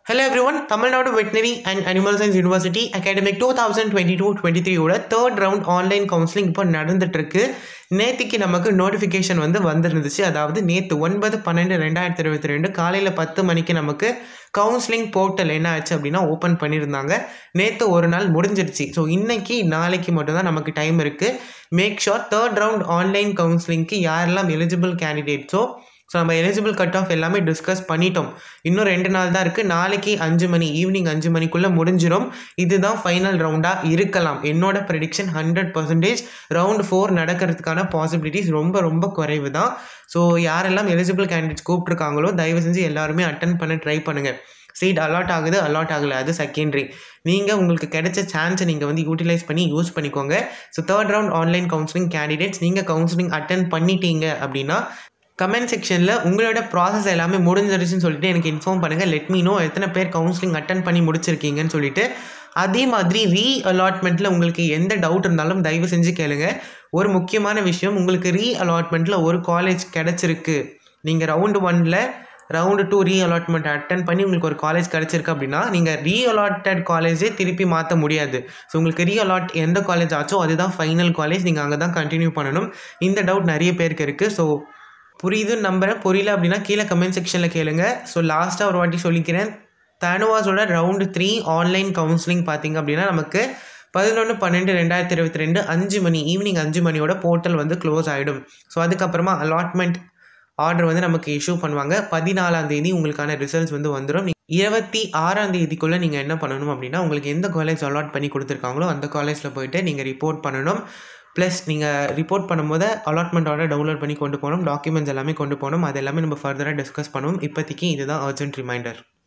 hello everyone Tamil Nadu veterinary and animal science university academic two thousand twenty two twenty த்ரீயோட third round online counselling இப்போ நடந்துட்டுருக்கு நேற்றுக்கு நமக்கு notification வந்து வந்திருந்துச்சு அதாவது நேற்று ஒன்பது பன்னெண்டு ரெண்டாயிரத்தி இருபத்தி ரெண்டு காலையில் பத்து மணிக்கு நமக்கு கவுன்சிலிங் போர்ட்டல் என்ன ஆச்சு அப்படின்னா ஓப்பன் பண்ணியிருந்தாங்க நேற்று ஒரு நாள் முடிஞ்சிருச்சு ஸோ இன்னைக்கு நாளைக்கு மட்டும்தான் நமக்கு டைம் இருக்குது make sure third round online கவுன்சிலிங்க்கு யாரெல்லாம் எலிஜிபிள் கேண்டிடேட்ஸோ ஸோ நம்ம எலிஜிபிள் கட் ஆஃப் எல்லாமே டிஸ்கஸ் பண்ணிட்டோம் இன்னும் ரெண்டு நாள் தான் இருக்குது நாளைக்கு அஞ்சு மணி ஈவினிங் அஞ்சு மணிக்குள்ளே முடிஞ்சிடும் இதுதான் ஃபைனல் ரவுண்டாக இருக்கலாம் என்னோட prediction hundred percentage round four நடக்கிறதுக்கான பாசிபிலிட்டிஸ் ரொம்ப ரொம்ப குறைவு தான் ஸோ யாரெல்லாம் எலிஜிபிள் கேண்டிடேட்ஸ் கூப்பிட்ருக்காங்களோ தயவு செஞ்சு எல்லாருமே அட்டன் பண்ண ட்ரை பண்ணுங்கள் சீட் அலாட் ஆகுது அலாட் ஆகலை அது செகண்டரி நீங்கள் உங்களுக்கு கிடைச்ச சான்ஸை நீங்கள் வந்து யூட்டிலைஸ் பண்ணி யூஸ் பண்ணிக்கோங்க so third round online counselling candidates நீங்கள் கவுன்சிலிங் அட்டன் பண்ணிட்டீங்க அப்படின்னா கமெண்ட் செக்ஷனில் உங்களோட ப்ராசஸ் எல்லாமே முடிஞ்சிருச்சுன்னு சொல்லிட்டு எனக்கு இன்ஃபார்ம் பண்ணுங்கள் லெட் மீ நோ எத்தனை பேர் கவுன்சிலிங் அட்டன் பண்ணி முடிச்சிருக்கீங்கன்னு சொல்லிட்டு அதே மாதிரி ரீ அலாட்மெண்ட்டில் உங்களுக்கு எந்த டவுட் இருந்தாலும் தயவு செஞ்சு கேளுங்க ஒரு முக்கியமான விஷயம் உங்களுக்கு ரீ அலாட்மெண்ட்டில் ஒரு காலேஜ் கிடச்சிருக்கு நீங்கள் ரவுண்டு ஒனில் round two re allotment attend பண்ணி உங்களுக்கு ஒரு காலேஜ் கிடச்சிருக்கு அப்படின்னா நீங்கள் ரீ அலாட்டட் காலேஜே திருப்பி மாற்ற முடியாது ஸோ உங்களுக்கு ரீ அலாட் எந்த காலேஜ் ஆச்சோ அதுதான் ஃபைனல் காலேஜ் நீங்கள் அங்கே தான் கண்டினியூ பண்ணணும் இந்த டவுட் நிறைய பேருக்கு இருக்குது ஸோ புரியுதுன்னு நம்புறேன் புரியல அப்படின்னா கீழே கமெண்ட் செக்ஷனில் கேளுங்க ஸோ லாஸ்ட்டாக ஒரு வாட்டி சொல்லிக்கிறேன் தனுவாஸோட ரவுண்டு த்ரீ ஆன்லைன் கவுன்சிலிங் பார்த்தீங்க அப்படின்னா நமக்கு பதினொன்று பன்னெண்டு ரெண்டாயிரத்தி இருபத்தி ரெண்டு அஞ்சு மணி ஈவினிங் அஞ்சு மணியோட போர்ட்டல் வந்து க்ளோஸ் ஆகிடும் ஸோ அதுக்கப்புறமா அலாட்மெண்ட் ஆர்டர் வந்து நமக்கு இஷ்யூ பண்ணுவாங்க பதினாலாம் தேதி உங்களுக்கான ரிசல்ட்ஸ் வந்து வந்துடும் இருபத்தி ஆறாம் தேதிக்குள்ளே நீங்கள் என்ன பண்ணணும் அப்படின்னா உங்களுக்கு எந்த காலேஜ் அலாட் பண்ணி கொடுத்துருக்காங்களோ அந்த காலேஜில் போயிட்டு நீங்கள் ரிப்போர்ட் பண்ணணும் ப்ளஸ் நீங்கள் ரிப்போர்ட் பண்ணும்போது அலாட்மெண்ட் ஆர்டர் டவுன்லோட் பண்ணி கொண்டு போகணும் டாக்குமெண்ட்ஸ் எல்லாமே கொண்டு போகணும் அது எல்லாமே நம்ம ஃபர்தராக டிஸ்கஸ் பண்ணுவோம் இப்போதைக்கு இதுதான் அர்ஜென்ட் ரிமைண்டர்